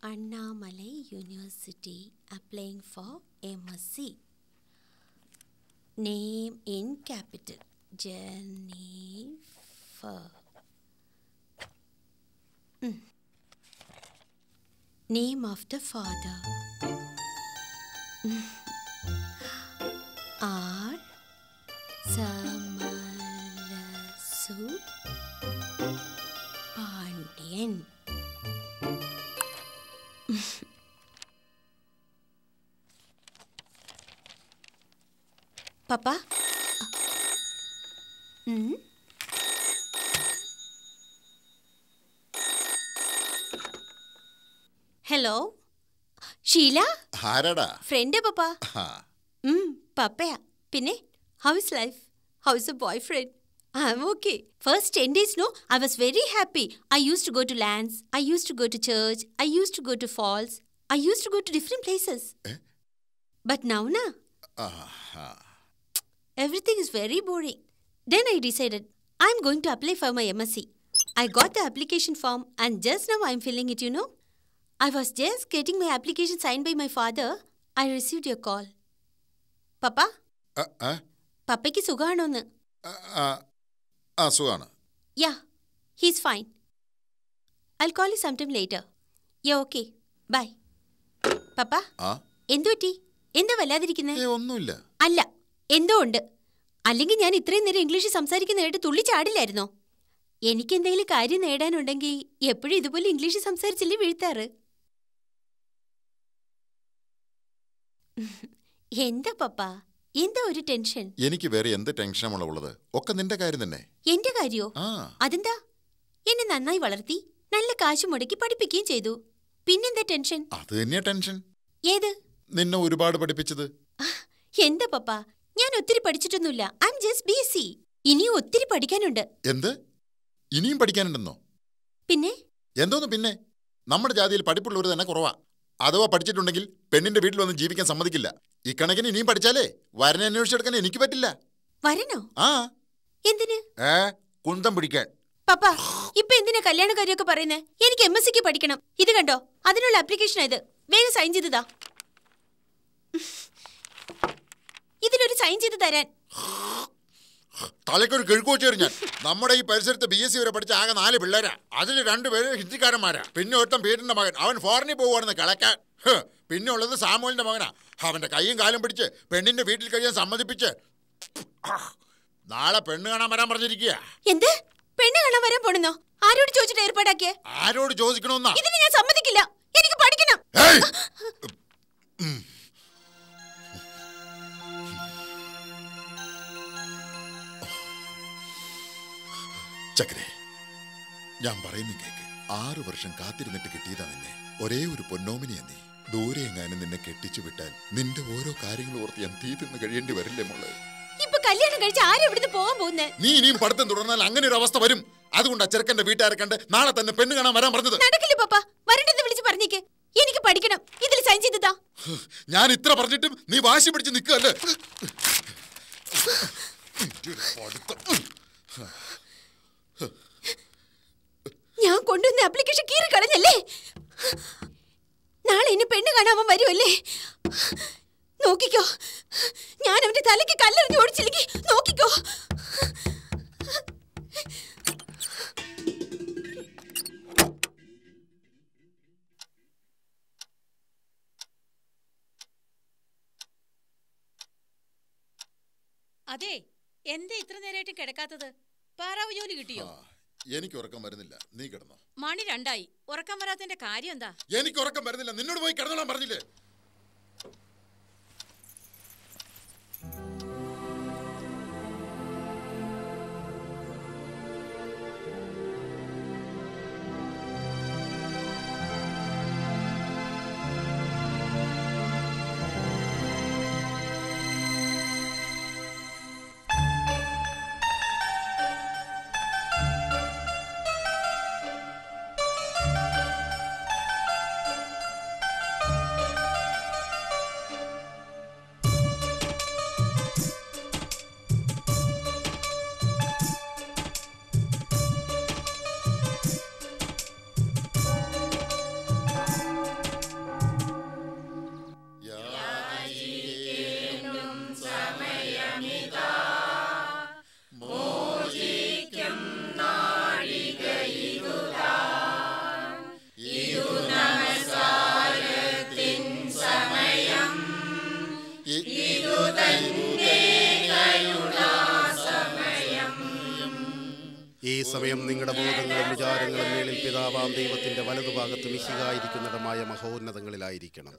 Annamalai University applying for MSc. Name in capital Jennifer. Mm. Name of the father R. Samarasu Pandian. Papa? Hmm? Hello Sheela ആരാടാ friend പപ്പ ആ, ഉം, പപ്പയാ പിന്നെ house life house a boyfriend I'm okay first ten days no I was very happy I use to go to lands I use to go to church I use to go to falls I use to go to different places ഏ? But now നാ ആ, ആ. Everything is very boring. Then I decided I'm going to apply for my MSc. I got the application form and just now I'm filling it, you know. I was just getting my application signed by my father. I received your call. പപ്പ ആ, ആ, പപ്പയ്ക്ക് സുഖമാണോന്ന് ആ, ആ, ആ സുഖമാണ് yeah he's fine I call you sometime later yeah okay bye പപ്പ ആ എന്തു പറ്റി എന്താ വല്ലാതിരിക്കുന്നത് ഏ ഒന്നുമില്ല അല്ല എന്തോ ഉണ്ട് അല്ലെങ്കിൽ ഞാൻ ഇത്രയും നേരം ഇംഗ്ലീഷിൽ സംസാരിക്കുന്ന കേട്ട് തുള്ളി ചാടില്ലായിരുന്നോ എനിക്ക് എന്തെങ്കിലും കാര്യം നേടാനുണ്ടെങ്കിൽ എപ്പോഴും ഇതുപോലെ ഇംഗ്ലീഷിൽ സംസാരിച്ചില്ലേ വീഴ്ത്താറ് എന്താ പപ്പ എന്താ ഒരു ടെൻഷൻ എനിക്ക് വേറെ എന്ത് ടെൻഷനാണ് ഉള്ളത് ഒക്കെ നിന്റെ കാര്യം തന്നെ എന്റെ കാര്യോ ആ അതെന്താ എന്നെ നന്നായി വളർത്തി നല്ല കാശ് മുടക്കി പഠിപ്പിക്കുകയും ചെയ്തു പിന്നെന്താ ടെൻഷൻ അത് തന്നെയാ ടെൻഷൻ ഏത് നിന്നെ ഒരുപാട് പഠിപ്പിച്ചത് എന്താ പപ്പ ഞാൻ ഒത്തിരി പഠിച്ചിട്ടൊന്നുമില്ല I'm just B S C ഇനിയും ഒത്തിരി പഠിക്കാനുണ്ട് എന്ത് ഇനിയും പഠിക്കാനുണ്ടെന്നോ പിന്നെ എന്തോന്ന് പിന്നെ നമ്മുടെ ജാതിയിൽ പഠിപ്പുള്ളവർ തന്നെ കുറവാ അഥവാ പഠിച്ചിട്ടുണ്ടെങ്കിൽ പെണ്ണിന്റെ വീട്ടിൽ വന്ന് ജീവിക്കാൻ സമ്മതിക്കില്ല ഇക്കണക്കിന് ഇനിയും പഠിച്ചാലേ വരനെ അന്വേഷിച്ചെടുക്കാൻ എനിക്ക് പറ്റില്ല വരണോ ആ എന്തിന് ഏ കുന്തം പിടിക്കാൻ പപ്പ ഇപ്പൊ എന്തിനാ കല്യാണക്കാരിയൊക്കെ പറയുന്നേ എനിക്ക് എം എസ് സിക്ക് പഠിക്കണം ഇത് കണ്ടോ അതിനുള്ള ആപ്ലിക്കേഷൻ ഇത് വേഗം സൈൻ ചെയ്തതാ ഇതിലൊരു സൈൻ ചെയ്ത് തരാൻ തലയ്ക്കൊരു കിഴുക്കുവച്ചു ഞാൻ നമ്മുടെ ഈ പരിസരത്ത് ബി എസ് സി വരെ പഠിച്ച ആകെ നാല് പിള്ളേരാ അതിൽ രണ്ടുപേര് ഹിന്ദിക്കാരന്മാരാ പിന്നെ ഒരുത്തൻ പീറ്ററിന്റെ മകൻ അവൻ ഫോറിനിൽ പോവുകയാണെന്ന് കിളക്കാൻ ഹ്, പിന്നെ ഉള്ളത് സാമൂലിന്റെ മകനാ അവന്റെ കൈയും കാലും പിടിച്ച് പെണ്ണിന്റെ വീട്ടിൽ കഴിയാൻ സമ്മതിപ്പിച്ച് നാളെ പെണ്ണ് കാണാൻ വരാൻ പറഞ്ഞിരിക്കുക എന്ത് പെണ്ണ് കാണാൻ വരാൻ പോണെന്നോ ആരോട് ചോദിച്ചിട്ട് ഏർപ്പാടാക്കിയേ ആരോട് ചോദിക്കണമെന്നാ ഇതിന് ഞാൻ സമ്മതിക്കില്ല എനിക്ക് പഠിക്കണം ഏയ്! ചക്കരെ ഞാൻ പറയുന്നു കേക്ക് ആറു വർഷം കാത്തിരുന്നിട്ട് കിട്ടിയതാ നിന്നെ ഒരേ ഒരു പൊന്നോമിനിയാ നീ ദൂരെ എങ്ങാനും നിന്നെ കെട്ടിച്ചു വിട്ടാൽ നിന്റെ ഓരോ കാര്യങ്ങൾ ഓർത്ത് ഞാൻ തീ തിന്ന് കഴിയേണ്ടി വരില്ലേ മോളെ ഇപ്പൊ കല്യാണം കഴിച്ച് ആരും ഇവിടുന്ന് പോകാൻ പോകുന്നേ നീ ഇനിയും പഠിത്തം തുടർന്നാൽ അങ്ങനെ ഒരു അവസ്ഥ വരും അതുകൊണ്ടാ ചെറുക്കന്റെ വീട്ടുകാരെ കണ്ട് നാളെ തന്നെ പെണ്ണ് കാണാൻ വരാൻ പറഞ്ഞത് നടക്കില്ല പപ്പ വരണ്ടെന്ന് വിളിച്ച് പറഞ്ഞേക്ക് എനിക്ക് പഠിക്കണം ഇതിൽ സൈൻ ചെയ്തതാ ഞാൻ ഇത്ര പറഞ്ഞിട്ടും നീ വാശി പിടിച്ച് നിൽക്കല്ലേ ഞാൻ കൊണ്ടുവന്ന ആപ്ലിക്കേഷൻ കീറി കളഞ്ഞല്ലേ നാളെ ഇനി പെണ്ണ് കാണാൻ അവൻ വരുമല്ലേ നോക്കിക്കോ ഞാൻ അവന്റെ തലയ്ക്ക് കല്ലെറിഞ്ഞ് ഓടിച്ചില്ലെങ്കിൽ നോക്കിക്കോ അതെ എന്താ ഇത്ര നേരമായിട്ട് കിടക്കാത്തത് പാറാവ് ജോലി കിട്ടിയോ എനിക്ക് ഉറക്കം വരുന്നില്ല നീ കിടന്നോ മണി രണ്ടായി ഉറക്കം വരാത്തതിന്റെ കാര്യം എന്താ എനിക്ക് ഉറക്കം വരുന്നില്ല നിന്നോട് പോയി കിടന്നോളാൻ പറഞ്ഞില്ലേ ആ ഈ സമയം നിങ്ങളുടെ ബോധങ്ങളും വിചാരങ്ങളും മേളിൽ പിതാവാം ദൈവത്തിന്റെ വലതുഭാഗത്ത് മിശികായിരിക്കുന്നിടമായ മഹോന്നതങ്ങളിലായിരിക്കണം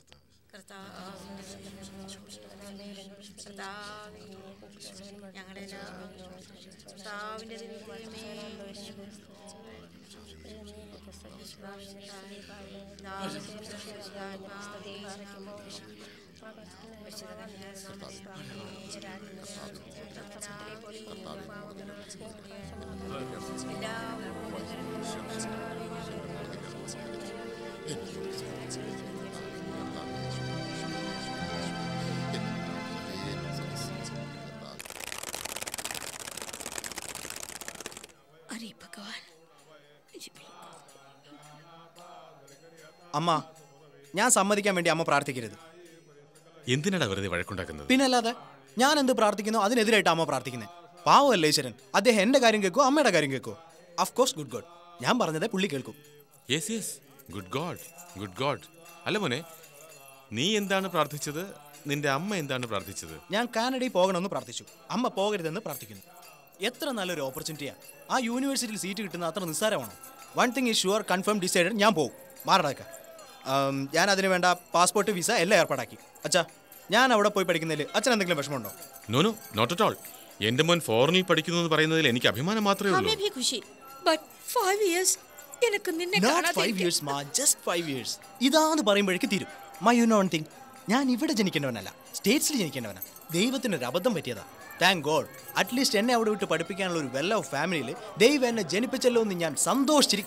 अरे भगवान അമ്മ ഞാൻ സമ്മതിക്കാൻ വേണ്ടി അമ്മ പ്രാർത്ഥിക്കരുത് എന്തിനാടാ വെറുതെ വഴക്കുണ്ടാക്കുന്നത് പിന്നല്ലാതെ ഞാൻ എന്ത് പ്രാർത്ഥിക്കുന്നു അതിനെതിരായിട്ട് അമ്മ പ്രാർത്ഥിക്കുന്നത് പാവമല്ലേ ഈശ്വരൻ അദ്ദേഹം എൻ്റെ കാര്യം കേൾക്കോ അമ്മയുടെ കാര്യം കേൾക്കോ അഫ് കോഴ്സ് ഗുഡ് ഗോഡ് ഞാൻ പറഞ്ഞതേ പുള്ളി കേൾക്കും yes yes good god good god അല്ല മോനെ നീ എന്താണ് പ്രാർത്ഥിച്ചത് നിന്റെ അമ്മ എന്താണ് പ്രാർത്ഥിച്ചത് ഞാൻ കാനഡയിൽ പോകണമെന്ന് പ്രാർത്ഥിച്ചു അമ്മ പോകരുതെന്ന് പ്രാർത്ഥിക്കുന്നു എത്ര നല്ലൊരു ഓപ്പർച്യൂണിറ്റിയാ ആ യൂണിവേഴ്സിറ്റിയിൽ സീറ്റ് കിട്ടുന്ന അത്ര നിസ്സാരമാണോ one thing is sure confirm decided ഞാൻ പോകും മാറടക്ക ഞാൻ അതിന് വേണ്ട പാസ്പോർട്ട് വിസ എല്ലാം ഏർപ്പാടാക്കി അച്ഛാ ഞാൻ അവിടെ പോയി പഠിക്കുന്നതിൽ അച്ഛൻ എന്തെങ്കിലും വിഷമമുണ്ടോ no no not at all എന്റെ മോൻ ഫോറിനിൽ പഠിക്കുന്നു എന്ന് പറയുന്നതിൽ എനിക്ക് അഭിമാനം മാത്രമേ ഉള്ളൂ हमें भी खुशी बट फाइव इयर्स എനിക്ക് നിന്നെ നോട്ട് കാണാതെ ഫൈവ് ഇയേഴ്സ് മാ ജസ്റ്റ് ഫൈവ് ഇയേഴ്സ് ഇതാന്ന് പറയുമ്പോഴേക്ക് തീരും my you know one thing ഞാൻ ഇവിടെ ജനിക്കേണ്ടവനല്ല സ്റ്റേറ്റ്സിൽ ജനിക്കേണ്ടവനാ ദൈവത്തിന് ഒരു അബദ്ധം പറ്റിയതാ താങ്ക് ഗോഡ് അറ്റ്ലീസ്റ്റ് എന്നെ അവിടെ വിട്ട് പഠിപ്പിക്കാനുള്ള ഒരു വെൽ ഓഫ് ഫാമിലിയിൽ ദൈവം എന്നെ ജനിപ്പിച്ചല്ലോ എന്ന് ഞാൻ സന്തോഷിച്ചിരി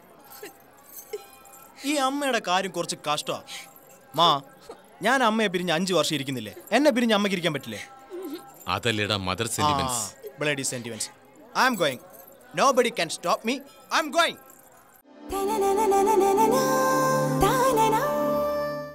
ഈ അമ്മയുടെ കാര്യം കുറച്ച് കഷ്ടമാ മാ ഞാൻ അമ്മയെ പിരിഞ്ഞ് അഞ്ച് വർഷം ഇരിക്കുന്നില്ലേ എന്നെ പിരിഞ്ഞ് അമ്മയ്ക്ക് ഇരിക്കാൻ പറ്റില്ലേ അതല്ലേടാ mother sentiments bloody sentiments I am going nobody can stop me I am going na na na na na na na